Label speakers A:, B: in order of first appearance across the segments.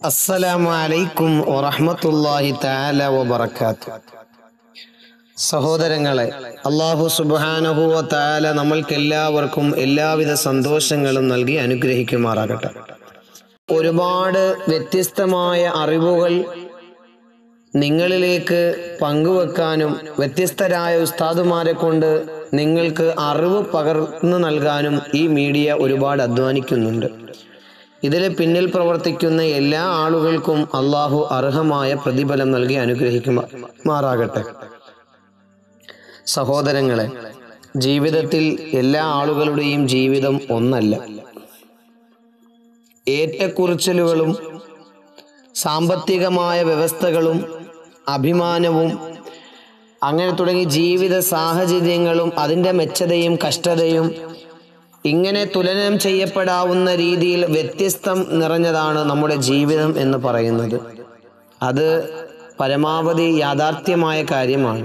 A: അസ്സലാമു അലൈക്കും വറഹ്മത്തുള്ളാഹി തആല വബറകാത്തു സഹോദരങ്ങളെ അള്ളാഹു സുബ്ഹാനഹു വ തആല നമ്മൾക്കെല്ലാവർക്കും എല്ലാവിധ സന്തോഷങ്ങളും നൽകി അനുഗ്രഹിക്കുമാറാകട്ടെ ഒരുപാട് വ്യത്യസ്തമായ അറിവുകൾ നിങ്ങളിലേക്ക് പങ്കുവെക്കാനും വ്യത്യസ്തരായ ഉസ്താദുമാരെ കൊണ്ട് നിങ്ങൾക്ക് അറിവ് പകർന്നു നൽകാനും ഈ മീഡിയ ഒരുപാട് അധ്വാനിക്കുന്നുണ്ട് ഇതിലെ പിന്നിൽ പ്രവർത്തിക്കുന്ന എല്ലാ ആളുകൾക്കും അള്ളാഹു അർഹമായ പ്രതിഫലം നൽകി അനുഗ്രഹിക്കുമാറാകട്ടെ സഹോദരങ്ങളെ ജീവിതത്തിൽ എല്ലാ ആളുകളുടെയും ജീവിതം ഒന്നല്ല ഏറ്റക്കുറിച്ചലുകളും സാമ്പത്തികമായ വ്യവസ്ഥകളും അഭിമാനവും അങ്ങനെ തുടങ്ങി ജീവിത സാഹചര്യങ്ങളും അതിൻ്റെ മെച്ചതയും കഷ്ടതയും ഇങ്ങനെ തുലനം ചെയ്യപ്പെടാവുന്ന രീതിയിൽ വ്യത്യസ്തം നിറഞ്ഞതാണ് നമ്മുടെ ജീവിതം എന്ന് പറയുന്നത് അത് പരമാവധി യാഥാർത്ഥ്യമായ കാര്യമാണ്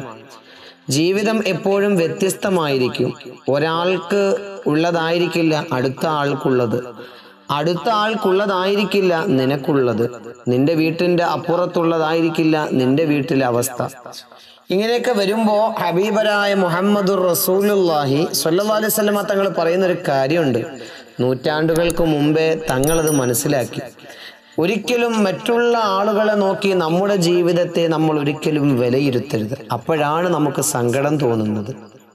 A: ജീവിതം എപ്പോഴും വ്യത്യസ്തമായിരിക്കും ഒരാൾക്ക് ഉള്ളതായിരിക്കില്ല അടുത്ത ആൾക്കുള്ളത് അടുത്ത ആൾക്കുള്ളതായിരിക്കില്ല നിനക്കുള്ളത് നിന്റെ വീട്ടിന്റെ അപ്പുറത്തുള്ളതായിരിക്കില്ല നിന്റെ വീട്ടിലെ അവസ്ഥ ഇങ്ങനെയൊക്കെ വരുമ്പോ ഹബീബരായ മുഹമ്മദുർ റസൂലുല്ലാഹി സല്ലല്ലാഹു അലൈഹി വസല്ലമ തങ്ങൾ പറയുന്ന ഒരു കാര്യമുണ്ട് നൂറ്റാണ്ടുകൾക്ക് മുമ്പേ തങ്ങളത് മനസ്സിലാക്കി ഒരിക്കലും മറ്റുള്ള ആളുകളെ നോക്കി നമ്മുടെ ജീവിതത്തെ നമ്മൾ ഒരിക്കലും വിലയിരുത്തരുത് അപ്പോഴാണ് നമുക്ക് സങ്കടം തോന്നുന്നത്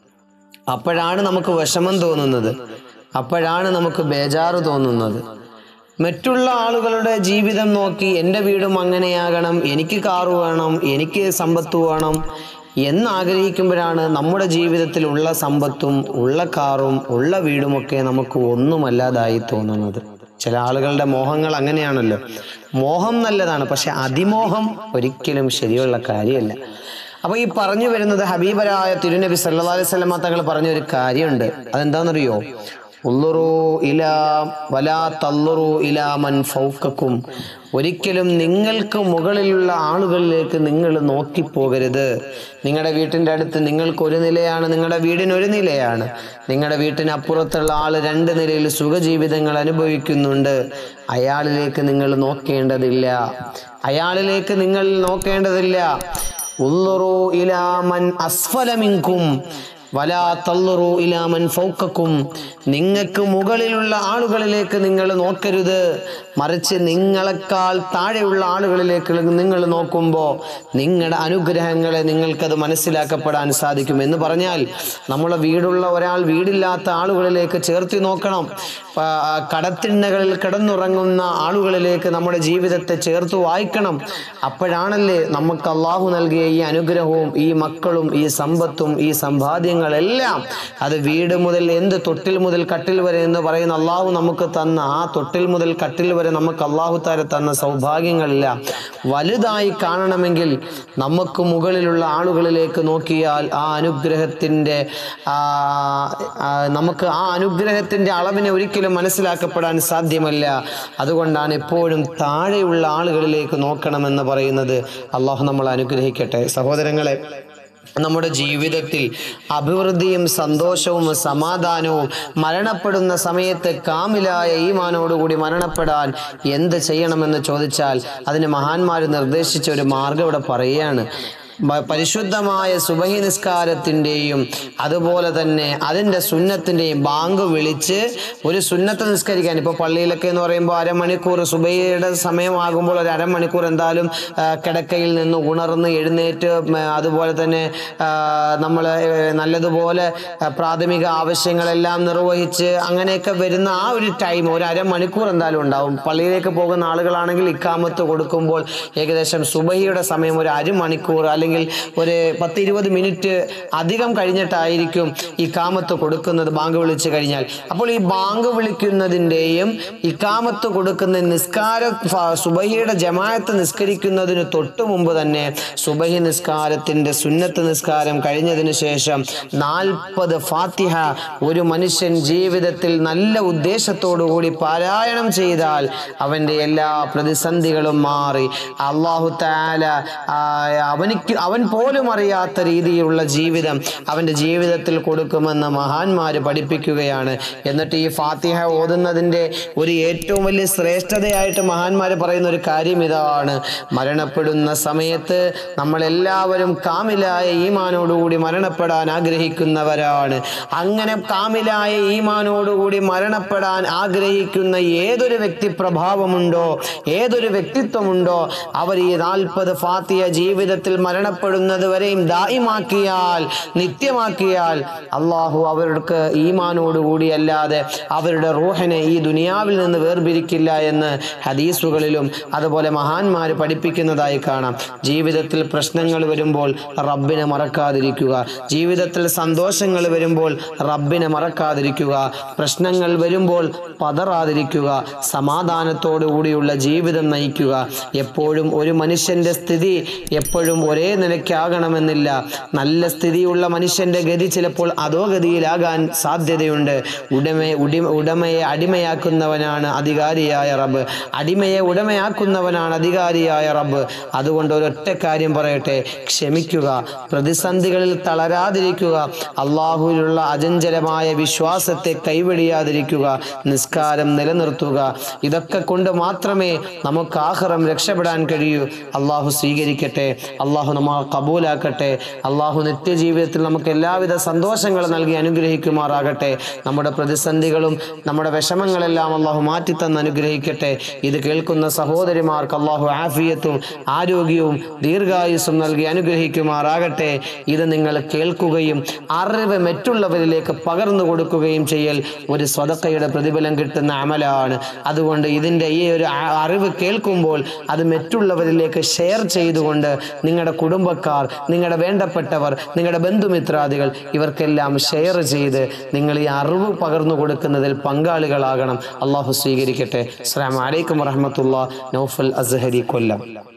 A: അപ്പോഴാണ് നമുക്ക് വിഷമം തോന്നുന്നത് അപ്പോഴാണ് നമുക്ക് ബേജാറ് തോന്നുന്നത് മറ്റുള്ള ആളുകളുടെ ജീവിതം നോക്കി എൻ്റെ വീടും അങ്ങനെയാകണം എനിക്ക് കാറ് വേണം എനിക്ക് സമ്പത്ത് വേണം എന്ന് ആഗ്രഹിക്കുമ്പോഴാണ് നമ്മുടെ ജീവിതത്തിൽ ഉള്ള സമ്പത്തും ഉള്ള കാറും ഉള്ള വീടുമൊക്കെ നമുക്ക് ഒന്നുമല്ലാതായി തോന്നുന്നത് ചില ആളുകളുടെ മോഹങ്ങൾ അങ്ങനെയാണല്ലോ മോഹം നല്ലതാണ് പക്ഷെ അതിമോഹം ഒരിക്കലും ശരിയുള്ള കാര്യമല്ല അപ്പൊ ഈ പറഞ്ഞു വരുന്നത് ഹബീബരായ തിരുനബി സല്ലല്ലാഹു അലൈഹി വസല്ലമ തങ്ങൾ പറഞ്ഞ ഒരു കാര്യമുണ്ട് അതെന്താണെന്നറിയോ ഉള്ളുറു ഇലാ വലാ തള്ളുറു ഇലാ മൻ ഫൗക്കക്കും ഒരിക്കലും നിങ്ങൾക്ക് മുകളിലുള്ള ആളുകളിലേക്ക് നിങ്ങൾ നോക്കിപ്പോകരുത് നിങ്ങളുടെ വീട്ടിൻ്റെ അടുത്ത് നിങ്ങൾക്ക് ഒരു നിലയാണ് നിങ്ങളുടെ വീടിന് ഒരു നിലയാണ് നിങ്ങളുടെ വീട്ടിന് അപ്പുറത്തുള്ള ആൾ രണ്ട് നിലയിൽ സുഖജീവിതങ്ങൾ അനുഭവിക്കുന്നുണ്ട് അയാളിലേക്ക് നിങ്ങൾ നോക്കേണ്ടതില്ല അയാളിലേക്ക് നിങ്ങൾ നോക്കേണ്ടതില്ല ഉള്ളുറു ഇലാ മൻ അസ്ഫലമിങ്കും വലാ തള്ളുറു ഇലാമൻ ഫൗക്കക്കും നിങ്ങൾക്ക് മുകളിലുള്ള ആളുകളിലേക്ക് നിങ്ങൾ നോക്കരുത് മറിച്ച് നിങ്ങളെക്കാൾ താഴെയുള്ള ആളുകളിലേക്ക് നിങ്ങൾ നോക്കുമ്പോൾ നിങ്ങളുടെ അനുഗ്രഹങ്ങളെ നിങ്ങൾക്കത് മനസ്സിലാക്കപ്പെടാൻ സാധിക്കും എന്ന് പറഞ്ഞാൽ നമ്മളെ വീടുള്ള ഒരാൾ വീടില്ലാത്ത ആളുകളിലേക്ക് ചേർത്തി നോക്കണം ആ, കടത്തിണ്ണകളിൽ കിടന്നുറങ്ങുന്ന ആളുകളിലേക്ക് നമ്മുടെ ജീവിതത്തെ ചേർത്ത് വായിക്കണം അപ്പോഴാണല്ലേ നമുക്ക് അള്ളാഹു നൽകിയ ഈ അനുഗ്രഹവും ഈ മക്കളും ഈ സമ്പത്തും ഈ സമ്പാദ്യങ്ങളെല്ലാം അത് വീട് മുതൽ എന്ത് തൊട്ടിൽ മുതൽ കട്ടിൽ വരെ എന്ന് പറയുന്ന അള്ളാഹു നമുക്ക് തന്ന ആ തൊട്ടിൽ മുതൽ കട്ടിൽ വരെ നമുക്ക് അള്ളാഹു താര തന്ന സൗഭാഗ്യങ്ങളില്ല വലുതായി കാണണമെങ്കിൽ നമുക്ക് മുകളിലുള്ള ആളുകളിലേക്ക് നോക്കിയാൽ ആ അനുഗ്രഹത്തിൻ്റെ ആ, ആ, നമുക്ക് ആ അനുഗ്രഹത്തിൻ്റെ അളവിനെ ഒരിക്കലും മനസ്സിലാക്കപ്പെടാൻ സാധ്യമല്ല അതുകൊണ്ടാണ് എപ്പോഴും താഴെയുള്ള ആളുകളിലേക്ക് നോക്കണമെന്ന് പറയുന്നത് അള്ളാഹു നമ്മൾ അനുഗ്രഹിക്കട്ടെ സഹോദരങ്ങളെ നമ്മുടെ ജീവിതത്തിൽ അഭിവൃദ്ധിയും സന്തോഷവും സമാധാനവും മരണപ്പെടുന്ന സമയത്ത് കാമിലായ ഈമാനോടുകൂടി മരണപ്പെടാൻ എന്ത് ചെയ്യണമെന്ന് ചോദിച്ചാൽ അതിന് മഹാന്മാർ നിർദ്ദേശിച്ച ഒരു മാർഗം ഇവിടെ പറയുകയാണ് മ- പരിശുദ്ധമായ സുബഹി നിസ്കാരത്തിൻ്റെയും അതുപോലെ തന്നെ അതിൻ്റെ സുന്നത്തിൻ്റെയും ബാങ്ക് വിളിച്ച് ഒരു സുന്നത്ത് നിസ്കരിക്കാൻ ഇപ്പോൾ പള്ളിയിലൊക്കെ എന്ന് പറയുമ്പോൾ അരമണിക്കൂർ സുബഹിയുടെ സമയമാകുമ്പോൾ ഒരു അരമണിക്കൂർ എന്തായാലും ആ, കിടക്കയിൽ നിന്ന് ഉണർന്ന് എഴുന്നേറ്റ് ഉം, അതുപോലെ തന്നെ നമ്മൾ നല്ലതുപോലെ ആ, പ്രാഥമിക ആവശ്യങ്ങളെല്ലാം നിർവഹിച്ച് അങ്ങനെയൊക്കെ വരുന്ന ആ ഒരു ടൈം ഒരു അരമണിക്കൂർ എന്തായാലും ഉണ്ടാവും പള്ളിയിലേക്ക് പോകുന്ന ആളുകളാണെങ്കിൽ ഇക്കാമത്ത് കൊടുക്കുമ്പോൾ ഏകദേശം സുബഹിയുടെ സമയം ഒരു അരമണിക്കൂർ അല്ലെങ്കിൽ ഒരു പത്ത് ഇരുപത് മിനിറ്റ് അധികം കഴിഞ്ഞിട്ടായിരിക്കും ഈ കാമത്ത് കൊടുക്കുന്നത് ബാങ്ക് വിളിച്ചു കഴിഞ്ഞാൽ അപ്പോൾ ഈ ബാങ്ക് വിളിക്കുന്നതിൻ്റെയും ഇക്കാമത്ത് കൊടുക്കുന്ന നിസ്കാര ഫ- സുബഹിയുടെ ജമാഅത്ത് നിസ്കരിക്കുന്നതിന് തൊട്ട് മുമ്പ് തന്നെ സുബഹി നിസ്കാരത്തിന്റെ സുന്നത്ത് നിസ്കാരം കഴിഞ്ഞതിന് ശേഷം നാൽപ്പത് ഫാത്തിഹ ഒരു മനുഷ്യൻ ജീവിതത്തിൽ നല്ല ഉദ്ദേശത്തോടു കൂടി പാരായണം ചെയ്താൽ അവന്റെ എല്ലാ പ്രതിസന്ധികളും മാറി അള്ളാഹു താല ആ, അവനിക്ക് അവനിക്ക് അവൻ പോലും അറിയാത്ത രീതിയിലുള്ള ജീവിതം അവന്റെ ജീവിതത്തിൽ കൊടുക്കുമെന്ന് മഹാന്മാര് പഠിപ്പിക്കുകയാണ് എന്നിട്ട് ഈ ഫാത്തിഹ ഓതുന്നതിന്റെ ഒരു ഏറ്റവും വലിയ ശ്രേഷ്ഠതയായിട്ട് മഹാന്മാര് പറയുന്ന ഒരു കാര്യം ഇതാണ് മരണപ്പെടുന്ന സമയത്ത് നമ്മളെല്ലാവരും കാമിലായ ഈമാനോടുകൂടി മരണപ്പെടാൻ ആഗ്രഹിക്കുന്നവരാണ് അങ്ങനെ കാമിലായ ഈമാനോടുകൂടി മരണപ്പെടാൻ ആഗ്രഹിക്കുന്ന ഏതൊരു വ്യക്തി പ്രഭാവമുണ്ടോ ഏതൊരു വ്യക്തിത്വമുണ്ടോ അവർ ഈ നാൽപ്പത് ഫാത്തിയ ജീവിതത്തിൽ മരണപ്പെടുന്നത് വരെയും ദായിമാക്കിയാൽ നിത്യമാക്കിയാൽ അള്ളാഹു അവർക്ക് ഈമാനോടുകൂടി അല്ലാതെ അവരുടെ റൂഹിനെ ഈ ദുനിയാവിൽ നിന്ന് വേർപിരിക്കില്ല എന്ന് ഹദീസുകളിലും അതുപോലെ മഹാന്മാർ പഠിപ്പിക്കുന്നതായി കാണാം ജീവിതത്തിൽ പ്രശ്നങ്ങൾ വരുമ്പോൾ റബ്ബിനെ മറക്കാതിരിക്കുക ജീവിതത്തിൽ സന്തോഷങ്ങൾ വരുമ്പോൾ റബ്ബിനെ മറക്കാതിരിക്കുക പ്രശ്നങ്ങൾ വരുമ്പോൾ പതറാതിരിക്കുക സമാധാനത്തോടു കൂടിയുള്ള ജീവിതം നയിക്കുക എപ്പോഴും ഒരു മനുഷ്യന്റെ സ്ഥിതി എപ്പോഴും ഒരേ നിലയ്ക്കാകണമെന്നില്ല നല്ല സ്ഥിതിയുള്ള മനുഷ്യന്റെ ഗതി ചിലപ്പോൾ അധോഗതിയിലാകാൻ സാധ്യതയുണ്ട് ഉടമ ഉടി ഉടമയെ അടിമയാക്കുന്നവനാണ് അധികാരിയായ റബ്ബ് അടിമയെ ഉടമയാക്കുന്നവനാണ് അധികാരിയായ റബ്ബ് അതുകൊണ്ട് ഒരൊറ്റ കാര്യം പറയട്ടെ ക്ഷമിക്കുക പ്രതിസന്ധികളിൽ തളരാതിരിക്കുക അള്ളാഹുവിലുള്ള അചഞ്ചലമായ വിശ്വാസത്തെ കൈവെടിയാതിരിക്കുക നിസ്കാരം നിലനിർത്തുക ഇതൊക്കെ കൊണ്ട് മാത്രമേ നമുക്ക് ആഹ്റം രക്ഷപ്പെടാൻ കഴിയൂ അള്ളാഹു സ്വീകരിക്കട്ടെ അള്ളാഹു നമ്മ കബൂലാക്കട്ടെ അള്ളാഹു നിത്യജീവിതത്തിൽ നമുക്ക് എല്ലാവിധ സന്തോഷങ്ങളും നൽകി അനുഗ്രഹിക്കുമാറാകട്ടെ നമ്മുടെ പ്രതിസന്ധികളും നമ്മുടെ വിഷമങ്ങളെല്ലാം അള്ളാഹു മാറ്റിത്തന്ന് അനുഗ്രഹിക്കട്ടെ ഇത് കേൾക്കുന്ന സഹോദരിമാർക്ക് അള്ളാഹു ആഫിയത്തും ആരോഗ്യവും ദീർഘായുസ്സും നൽകി അനുഗ്രഹിക്കുമാറാകട്ടെ ഇത് നിങ്ങൾ കേൾക്കുകയും അറിവ് മറ്റുള്ളവരിലേക്ക് പകർന്നു കൊടുക്കുകയും ചെയ്യൽ ഒരു സ്വതക്കയുടെ പ്രതിഫലം കിട്ടുന്ന അമലാണ് അതുകൊണ്ട് ഇതിൻ്റെ ഈ ഒരു ആ- അറിവ് കേൾക്കുമ്പോൾ അത് മറ്റുള്ളവരിലേക്ക് ഷെയർ ചെയ്തുകൊണ്ട് നിങ്ങളുടെ കുടുംബക്കാർ നിങ്ങളുടെ വേണ്ടപ്പെട്ടവർ നിങ്ങളുടെ ബന്ധുമിത്രാദികൾ ഇവർക്കെല്ലാം ഷെയർ ചെയ്ത് നിങ്ങൾ ഈ അറിവ് പകർന്നു കൊടുക്കുന്നതിൽ പങ്കാളികളാകണം അള്ളാഹു സ്വീകരിക്കട്ടെ അസ്സാം വലൈക്കും വറഹമത്തുള്ള നൗഫൽ അസ്ഹരി കൊല്ലം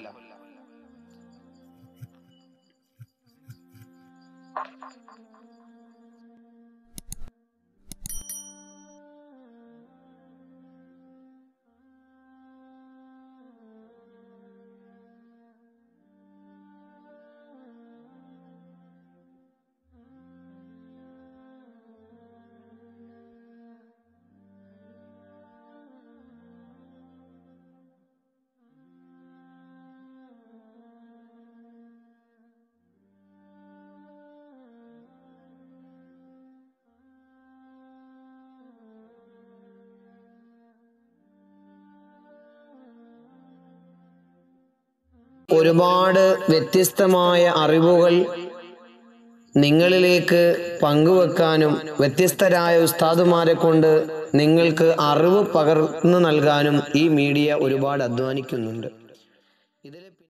A: ഒരുപാട് വ്യത്യസ്തമായ അറിവുകൾ നിങ്ങളിലേക്ക് പങ്കുവെക്കാനും വ്യത്യസ്തരായ ഉസ്താദുമാരെ കൊണ്ട് നിങ്ങൾക്ക് അറിവ് പകർന്നു നൽകാനും ഈ മീഡിയ ഒരുപാട് അധ്വാനിക്കുന്നുണ്ട്